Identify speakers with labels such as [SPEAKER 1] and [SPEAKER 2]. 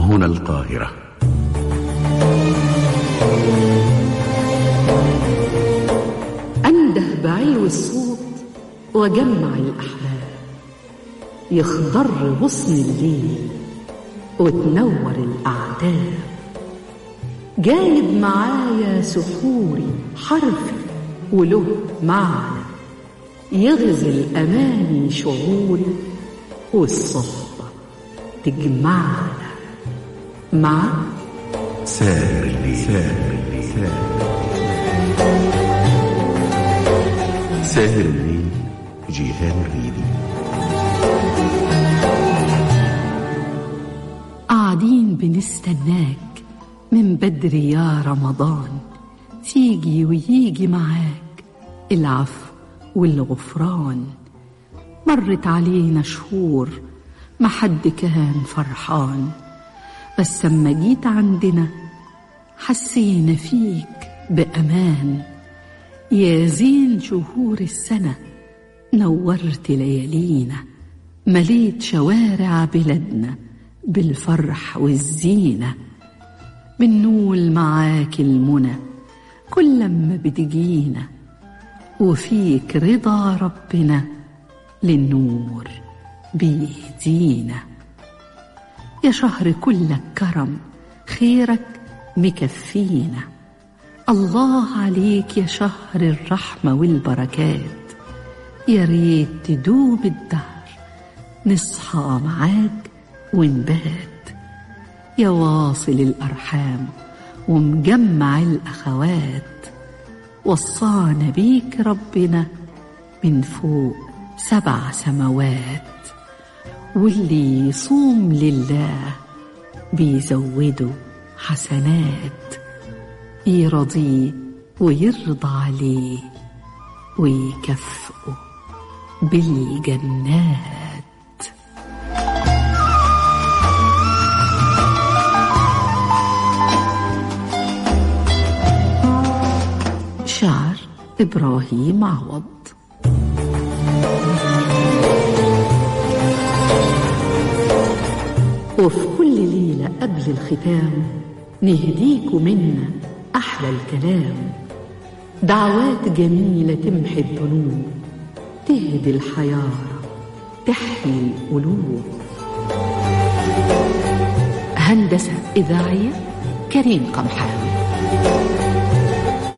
[SPEAKER 1] هنا القاهرة
[SPEAKER 2] أنده بعلو الصوت وجمع الأحباب يخضر غصن الليل وتنور الأعداد جايب معايا سحوري حرفي وله معنى يغزل أماني شعوري والصحبة تجمعنا مع
[SPEAKER 1] ساهر الليل ساهر الليل ساهر الليل جيهان الريدي
[SPEAKER 2] قاعدين بنستناك من بدري يا رمضان تيجي ويجي معاك العفو والغفران مرت علينا شهور ما حد كان فرحان بس اما جيت عندنا حسينا فيك بأمان يا زين شهور السنة نورت ليالينا مليت شوارع بلادنا بالفرح والزينة بنول معاك المنى كل لما بتجينا وفيك رضا ربنا للنور بيهدينا يا شهر كلك كرم خيرك مكفينا الله عليك يا شهر الرحمة والبركات يا ريت تدوم الدهر نصحى معاك ونبات يا واصل الأرحام ومجمع الأخوات وصانا بيك ربنا من فوق سبع سماوات واللي يصوم لله بيزوده حسنات يرضيه ويرضى عليه ويكافئه بالجنات شعر إبراهيم عوض وفي كل ليلة قبل الختام نهديكوا منا أحلى الكلام دعوات جميلة تمحي الذنوب تهدي الحيارى تحيي القلوب هندسة إذاعية كريم قمحاوي